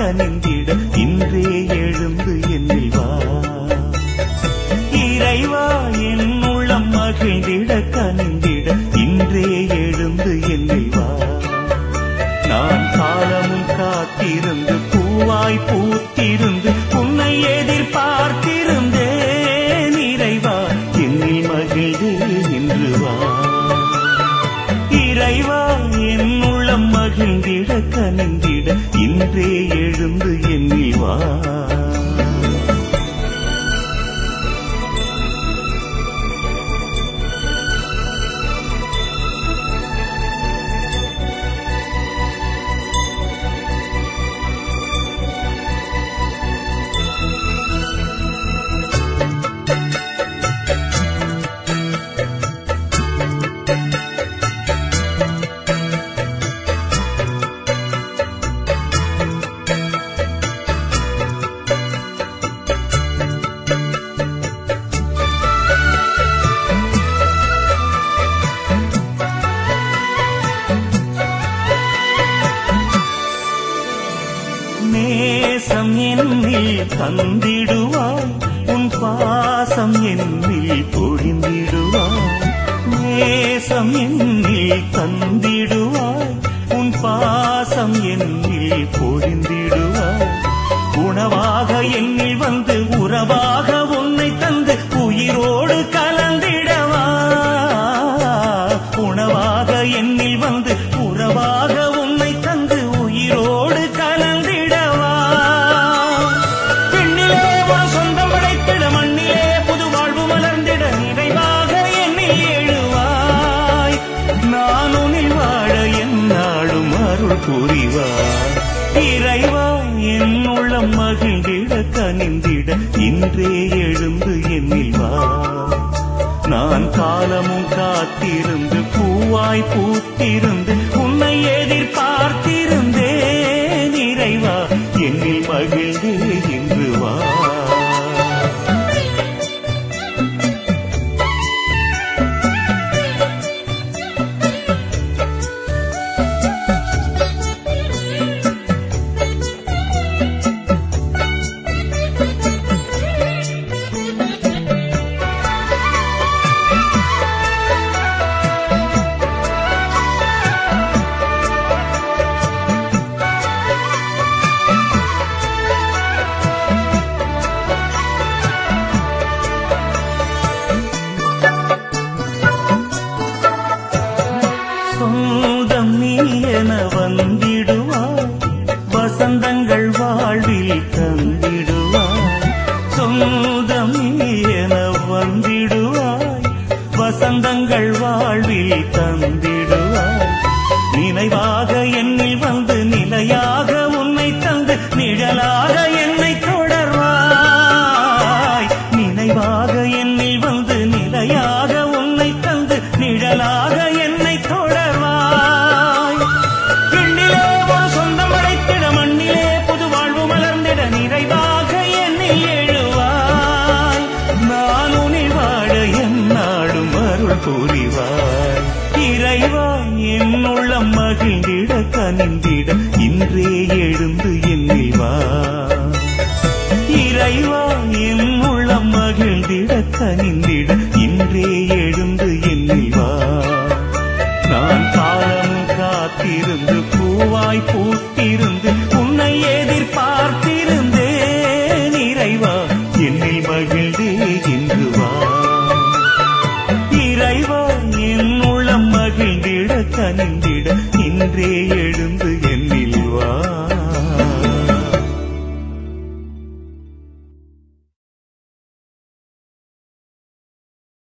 கனிந்திட இன்றே எழுந்து என்னில் வா இறைவா என் உள்ளம் மகிழ்ந்திட கனிந்திட இன்றே எழுந்து என்னில் வா நான் காலமும் காத்திருந்து பூவாய் பூத்திருந்து உன்னை எதிர்பார்த்திருந்தேன் இறைவா என்னில் மகிழ்ந்தே இன்று வா இறைவா என் உள்ளம் மகிழ்ந்திட கனிந்திட இன்றே எழுந்து என்னில் வா நேசம் என்னில் தந்திடுவாய் உன் பாசம் என்னில் பொழிந்திடுவாய் நேசம் என்னில் தந்திடுவாய் உன் பாசம் என்னில் பொழிந்திடுவாய் உணவாக என்னில் வந்து உறவாக உன்னை தந்து உயிரோடு கலந்திடவா உணவாக என்னில் வந்து உறவாக உன்னை தந்து உயிரோடு கலந்திடவா பெண்ணிலே ஒரு சொந்தம் படைத்திட மண்ணிலே புது வாழ்வு மலர்ந்திட நிறைவாக என்னில் எழுவாய் நான் உன்னில் வாழ என்னாலும் அருள் புரிவாய் இறைவா என் உள்ளம் மகிழ்ந்திட கனிந்திட இன்றே எழுந்து என்னில் வா நான் காலமும் காத்திருந்து பூவாய் பூத்திருந்து உன்னை எதிர்பார்த்திருந்தேன் இறைவா என்னில் மகிழ்ந்தே இன்று வா சொந்தம் நீ என வந்திடுவாய் வசந்தங்கள் வாழ்வில் தந்திடுவாய் சொந்தம் நீ என வந்திடுவாய் வசந்தங்கள் வாழ்வில் தந்திடுவாய் நினைவாக என்னில் வந்து நிலையாக உன்னை தந்து நிழலாக என்னை தொடர்வாய் நினைவாக என்னில் வந்து நிலையாக உன்னை தந்து நிழலாக என்னை தொடர்வாய் விண்ணிலே ஒரு சொந்தம் அடைத்திட மண்ணிலே புது வாழ்வு மலர்ந்திட நிறைவாக என்னில் எழுவாய் நான் உன்னில் வாழ என்னாடும் அருள் புரிவாய் இறைவா என் உள்ளம் மகிழ்ந்திட கனிந்திட இன்றே எழுந்து என்னில் வா இறைவா என் உள்ளம் மகிழ்ந்திட கனிந்திட இன்றே எழுந்து என்னில் வா நான் காலம் காத்திருந்து பூவாய் பூத்திருந்து உன்னை எதிர்பார்த்திருந்தேன் இறைவா என்னில் மகிழ்ந்தே இன்று வா இறைவா என் உள்ளம் மகிழ்ந்திட கனிந்திட இன்றே எழுந்து